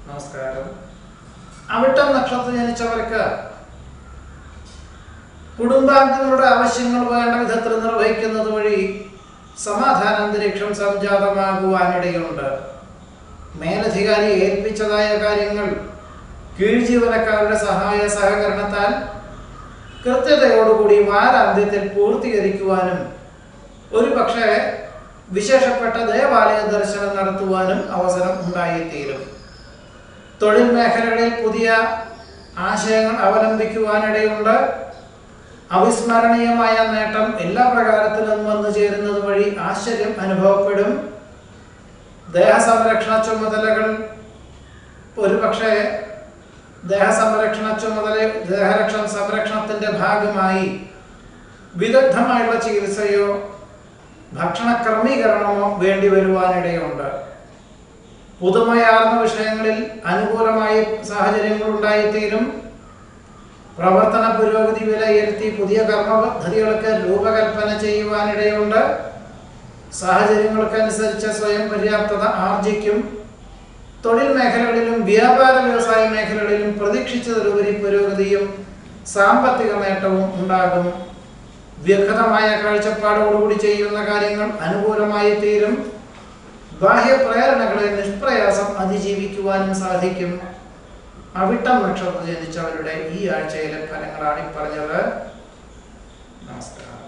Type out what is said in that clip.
നമസ്കാരം അവിട്ടം നക്ഷത്രം ജനിച്ചവർക്ക് കുടുംബാംഗങ്ങളുടെ ആവശ്യങ്ങൾ വേണ്ട വിധത്തിൽ നിർവഹിക്കുന്നത് വഴി സമാധാന അന്തരീക്ഷം സംജാതമാകുവാനിടയുണ്ട് മേലധികാരി ഏൽപ്പിച്ചതായ കാര്യങ്ങൾ കീഴ് ജീവനക്കാരുടെ സഹായ സഹകരണത്താൽ കൃത്യതയോടുകൂടി വാരാന്ത്യത്തിൽ പൂർത്തീകരിക്കുവാനും ഒരു പക്ഷേ വിശേഷപ്പെട്ട ദേവാലയ ദർശനം നടത്തുവാനും അവസരം ഉണ്ടായിത്തീരും തൊഴിൽ മേഖലകളിൽ പുതിയ ആശയങ്ങൾ അവലംബിക്കുവാനിടയുണ്ട് അവിസ്മരണീയമായ നേട്ടം എല്ലാ പ്രകാരത്തിലും വന്നു ചേരുന്നത് വഴി ആശ്ചര്യം അനുഭവപ്പെടും ദേഹസംരക്ഷണ ചുമതലകൾ ഒരുപക്ഷെ ദേഹസംരക്ഷണ ചുമതല ദേഹരക്ഷണ സംരക്ഷണത്തിന്റെ ഭാഗമായി വിദഗ്ധമായുള്ള ചികിത്സയോ ഭക്ഷണ ക്രമീകരണമോ വേണ്ടി വരുവാനിടയുണ്ട് പുതുമയാർന്ന വിഷയങ്ങളിൽ അനുകൂലമായ സാഹചര്യങ്ങൾ ഉണ്ടായിത്തീരും പ്രവർത്തന പുരോഗതി വിലയിരുത്തി പുതിയ കർമ്മ പദ്ധതികൾക്ക് രൂപകൽപ്പന ചെയ്യുവാനിടയുണ്ട് സാഹചര്യങ്ങൾക്കനുസരിച്ച് സ്വയം പര്യാപ്തത ആർജിക്കും തൊഴിൽ മേഖലകളിലും വ്യാപാര വ്യവസായ മേഖലകളിലും പ്രതീക്ഷിച്ചതിലുപരി പുരോഗതിയും സാമ്പത്തിക നേട്ടവും ഉണ്ടാകും വ്യക്തമായ കാഴ്ചപ്പാടോടുകൂടി ചെയ്യുന്ന കാര്യങ്ങൾ അനുകൂലമായി തീരും ബാഹ്യ പ്രേരണകളെ നിഷ്പ്രയാസം അതിജീവിക്കുവാനും സാധിക്കും അവിട്ടം നക്ഷത്രം ജനിച്ചവരുടെ ഈ ആഴ്ചയിലെ ഫലങ്ങളാണ് ഈ പറഞ്ഞത് നമസ്കാരം